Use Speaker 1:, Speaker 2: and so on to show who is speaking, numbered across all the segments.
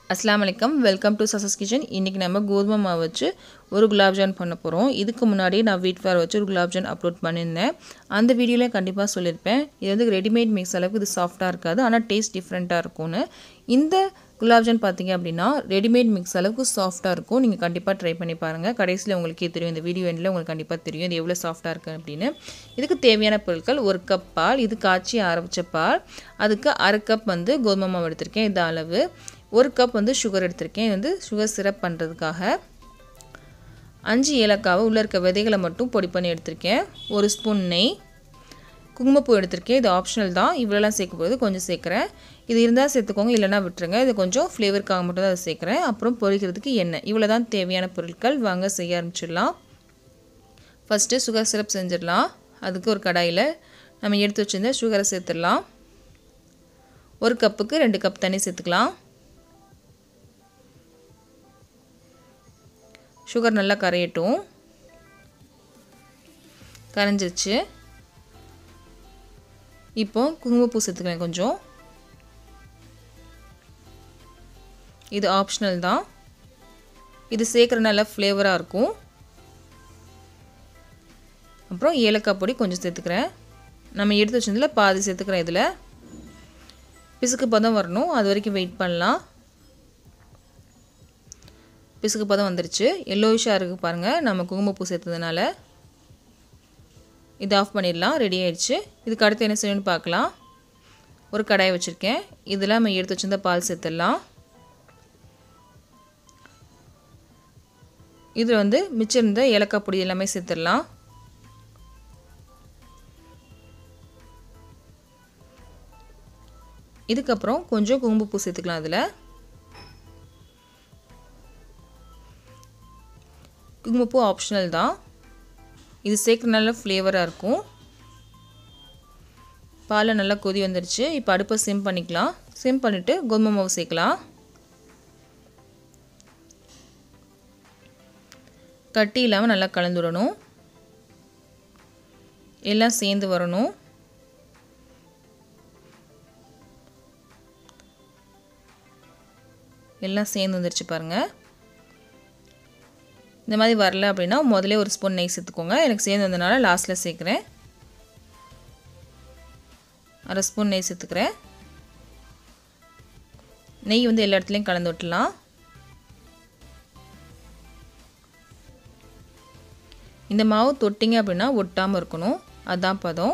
Speaker 1: அஸ்லாம் வலைக்கம் welcome to சசஸ் kitchen இன்றைக்கி நம்ம கோதுமை மாவு வச்சு ஒரு குலாப்ஜான் பண்ண போகிறோம் இதுக்கு முன்னாடி நான் வீட் ஃப்ளார் வச்சு ஒரு குலாப்ஜான் அப்லோட் பண்ணியிருந்தேன் அந்த வீடியோவில் கண்டிப்பாக சொல்லியிருப்பேன் இது வந்து ரெடிமேட் மிக்ஸ் அளவுக்கு இது சாஃப்டாக இருக்காது ஆனால் டேஸ்ட் டிஃப்ரெண்ட்டாக இருக்கும்னு இந்த குலாப்ஜான் பார்த்தீங்க அப்படின்னா ரெடிமேட் மிக்ஸ் அளவுக்கு சாஃப்டாக இருக்கும் நீங்கள் கண்டிப்பாக ட்ரை பண்ணி பாருங்கள் கடைசியில் உங்களுக்கே தெரியும் இந்த வீடியோ எண்டில் உங்களுக்கு கண்டிப்பாக தெரியும் இது எவ்வளோ சாஃப்டாக இருக்குது அப்படின்னு இதுக்கு தேவையான பொருட்கள் ஒரு கப் பால் இது காய்ச்சி ஆற வச்ச பால் அதுக்கு அரை கப் வந்து கோதுமை மாவு எடுத்திருக்கேன் இது அளவு ஒரு கப் வந்து சுகர் எடுத்திருக்கேன் இது வந்து சுகர் சிரப் பண்ணுறதுக்காக அஞ்சு ஏலக்காவை உள்ளே இருக்க விதைகளை மட்டும் பொடி பண்ணி எடுத்திருக்கேன் ஒரு ஸ்பூன் நெய் குங்குமப்பூ எடுத்திருக்கேன் இது ஆப்ஷனல் தான் இவ்வளோலாம் சேர்க்கும் போது கொஞ்சம் சேர்க்குறேன் இது இருந்தால் சேர்த்துக்கோங்க இல்லைனா விட்டுருங்க இது கொஞ்சம் ஃப்ளேவருக்காக மட்டும் தான் அதை சேர்க்குறேன் அப்புறம் பொரிக்கிறதுக்கு எண்ணெய் இவ்வளோ தான் தேவையான பொருட்கள் வாங்க செய்ய ஆரம்பிச்சிடலாம் ஃபஸ்ட்டு சுகர் சிரப் செஞ்சிடலாம் அதுக்கு ஒரு கடாயில் நம்ம எடுத்து வச்சுருந்த சுகரை சேர்த்துடலாம் ஒரு கப்புக்கு ரெண்டு கப் தண்ணி சேர்த்துக்கலாம் சுகர் நல்லா கரையட்டும் கரைஞ்சிருச்சு இப்போ குங்குமப்பூ சேர்த்துக்கிறேன் கொஞ்சம் இது ஆப்ஷனல் தான் இது சேர்க்குற நல்ல ஃப்ளேவராக இருக்கும் அப்புறம் ஏலக்காய் பொடி கொஞ்சம் சேர்த்துக்கிறேன் நம்ம எடுத்து வச்சதில் பாதி சேர்த்துக்கிறேன் இதில் பிசுக்கு பதம் வரணும் அது வரைக்கும் வெயிட் பண்ணலாம் பிசுக்கு பதம் வந்துருச்சு எல்லோயிஷாக இருக்குது பாருங்கள் நம்ம குங்குமப்பூ சேர்த்ததுனால இது ஆஃப் பண்ணிடலாம் ரெடி ஆயிடுச்சு இதுக்கு அடுத்து என்ன செய்யணும்னு பார்க்கலாம் ஒரு கடாயை வச்சுருக்கேன் இதில் நம்ம எடுத்து வச்சுருந்த பால் சேர்த்துடலாம் இதில் வந்து மிச்சம் இருந்த ஏலக்காய் பொடி எல்லாமே சேர்த்துடலாம் இதுக்கப்புறம் கொஞ்சம் குங்குமப்பூ சேர்த்துக்கலாம் அதில் குங்குமப்பூ ஆப்ஷனல் தான் இது சேர்க்குற நல்ல ஃப்ளேவராக இருக்கும் பாலை நல்லா கொதி வந்துடுச்சு இப்போ அடுப்பை சிம் பண்ணிக்கலாம் சிம் பண்ணிவிட்டு கோதுமை மாவு சேர்க்கலாம் கட்டி இல்லாமல் நல்லா கலந்துடணும் எல்லாம் சேர்ந்து வரணும் எல்லாம் சேர்ந்து வந்துருச்சு பாருங்கள் இந்த மாதிரி வரல அப்படின்னா முதல்ல ஒரு ஸ்பூன் நெய் சேர்த்துக்கோங்க எனக்கு சேர்ந்து வந்தனால லாஸ்ட்டில் சேர்க்குறேன் அரை ஸ்பூன் நெய் சேர்த்துக்கிறேன் நெய் வந்து எல்லா இடத்துலையும் கலந்து விட்டுலாம் இந்த மாவு தொட்டிங்க அப்படின்னா ஒட்டாமல் இருக்கணும் அதுதான் பதம்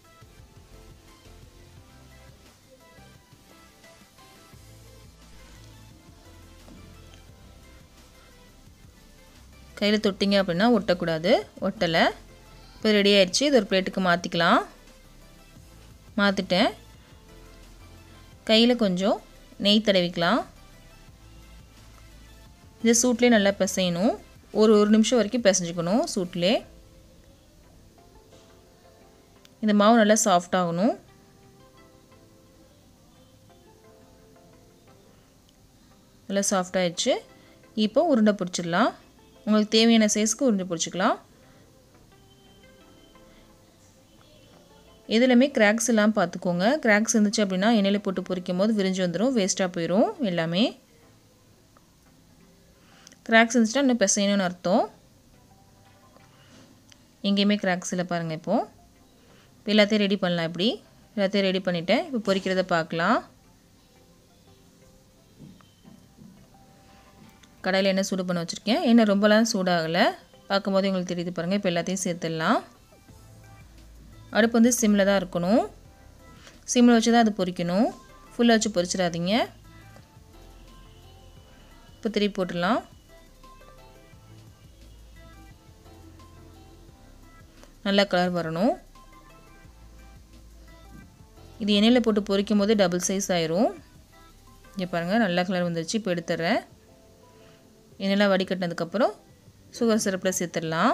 Speaker 1: கையில் தொட்டிங்க அப்படின்னா ஒட்டக்கூடாது ஒட்டலை இப்போ ரெடி ஆயிடுச்சு இது ஒரு பிளேட்டுக்கு மாற்றிக்கலாம் மாற்றிட்டேன் கையில் கொஞ்சம் நெய் தடவிக்கலாம் இந்த சூட்லேயே நல்லா பிசையணும் ஒரு ஒரு நிமிஷம் வரைக்கும் பிசைஞ்சுக்கணும் சூட்லே இந்த மாவு நல்லா சாஃப்டாகணும் நல்லா சாஃப்டாகிடுச்சு இப்போ உருண்டை பிடிச்சிடலாம் உங்களுக்கு தேவையான சைஸ்க்கு உருண்டை பிடிச்சிக்கலாம் எதுலையுமே கிராக்ஸ் எல்லாம் பார்த்துக்கோங்க கிராக்ஸ் இருந்துச்சு அப்படின்னா எண்ணெயில் போட்டு பொரிக்கும் போது விரிஞ்சு வந்துடும் வேஸ்ட்டாக போயிடும் எல்லாமே கிராக்ஸ் இருந்துச்சுன்னா இன்னும் பிசையணும்னு அர்த்தம் எங்கேயுமே கிராக்ஸ் இல்லை பாருங்கள் இப்போது இப்போ எல்லாத்தையும் ரெடி பண்ணலாம் இப்படி எல்லாத்தையும் ரெடி பண்ணிவிட்டேன் இப்போ பொரிக்கிறத பார்க்கலாம் கடையில் எண்ணெய் சூடு பண்ண வச்சுருக்கேன் எண்ணெய் ரொம்பலாம் சூடாகலை பார்க்கும்போது உங்களுக்கு தெரியுது பாருங்கள் இப்போ எல்லாத்தையும் சேர்த்துடலாம் அடுப்பு வந்து சிம்மில் தான் இருக்கணும் சிம்மில் வச்சு தான் அது பொரிக்கணும் ஃபுல்லாக வச்சு பொரிச்சிடாதீங்க இப்போ திருப்பி போட்டுடலாம் நல்லா கலர் வரணும் இது எண்ணெயில் போட்டு பொரிக்கும் போது டபுள் சைஸ் ஆயிரும் இங்கே பாருங்கள் நல்லா கலர் வந்துருச்சு இப்போ எடுத்துட்றேன் எண்ணெய்லாம் வடிகட்டினதுக்கப்புறம் சுகர் சிரப்பில் சேர்த்துடலாம்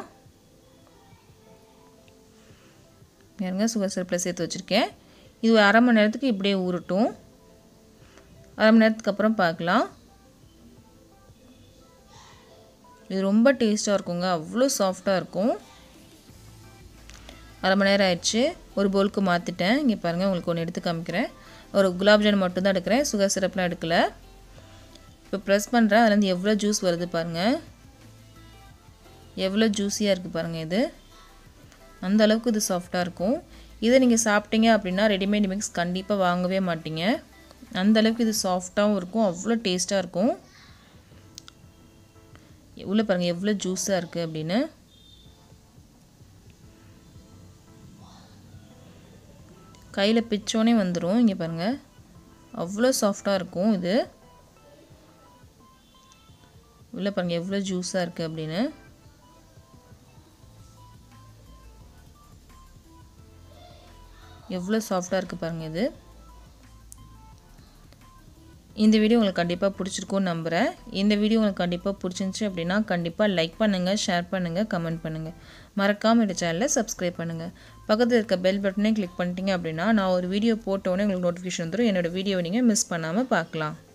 Speaker 1: பாருங்க சுகர் சிரப்பில் சேர்த்து வச்சுருக்கேன் இது ஒரு அரை மணி நேரத்துக்கு இப்படியே ஊறட்டும் அரை மணி நேரத்துக்கு அப்புறம் பார்க்கலாம் இது ரொம்ப டேஸ்ட்டாக இருக்குங்க அவ்வளோ சாஃப்டாக இருக்கும் அரை மணி நேரம் ஆயிடுச்சு ஒரு பவுலுக்கு மாற்றிட்டேன் இங்கே பாருங்கள் உங்களுக்கு ஒன்று எடுத்து காமிக்கிறேன் ஒரு குலாப் ஜாமுன் மட்டும்தான் எடுக்கிறேன் சுகர் சிரப்லாம் எடுக்கலை இப்போ ப்ரெஸ் பண்ணுறேன் அதுலேருந்து எவ்வளோ ஜூஸ் வருது பாருங்கள் எவ்வளோ ஜூஸியாக இருக்குது பாருங்கள் இது அந்த அளவுக்கு இது சாஃப்டாக இருக்கும் இதை நீங்கள் சாப்பிட்டீங்க அப்படின்னா ரெடிமேட் மிக்ஸ் கண்டிப்பாக வாங்கவே மாட்டீங்க அந்த அளவுக்கு இது சாஃப்டாகவும் இருக்கும் அவ்வளோ டேஸ்ட்டாக இருக்கும் உள்ள பாருங்கள் எவ்வளோ ஜூஸாக இருக்குது அப்படின்னு கையில் பிச்சோனே வந்துடும் இங்கே பாருங்கள் அவ்வளோ சாஃப்டாக இருக்கும் இது உள்ள பாருங்கள் எவ்வளோ ஜூஸாக இருக்குது அப்படின்னு எவ்வளோ சாஃப்டாக இருக்குது பாருங்கள் இது இந்த வீடியோ உங்களுக்கு கண்டிப்பாக பிடிச்சிருக்கும்னு நம்புகிறேன் இந்த வீடியோ உங்களுக்கு கண்டிப்பாக பிடிச்சிருந்துச்சி அப்படின்னா கண்டிப்பாக லைக் பண்ணுங்கள் ஷேர் பண்ணுங்கள் கமெண்ட் பண்ணுங்கள் மறக்காமல் இந்த சேனலை சப்ஸ்கிரைப் பண்ணுங்கள் பக்கத்தில் இருக்க பெல் பட்டனே கிளிக் பண்ணிட்டீங்க அப்படின்னா நான் ஒரு வீடியோ போட்டோன்னே உங்களுக்கு நோட்டிஃபிகேஷன் வந்துடும் என்னோடய வீடியோவை நீங்கள் மிஸ் பண்ணாமல் பார்க்கலாம்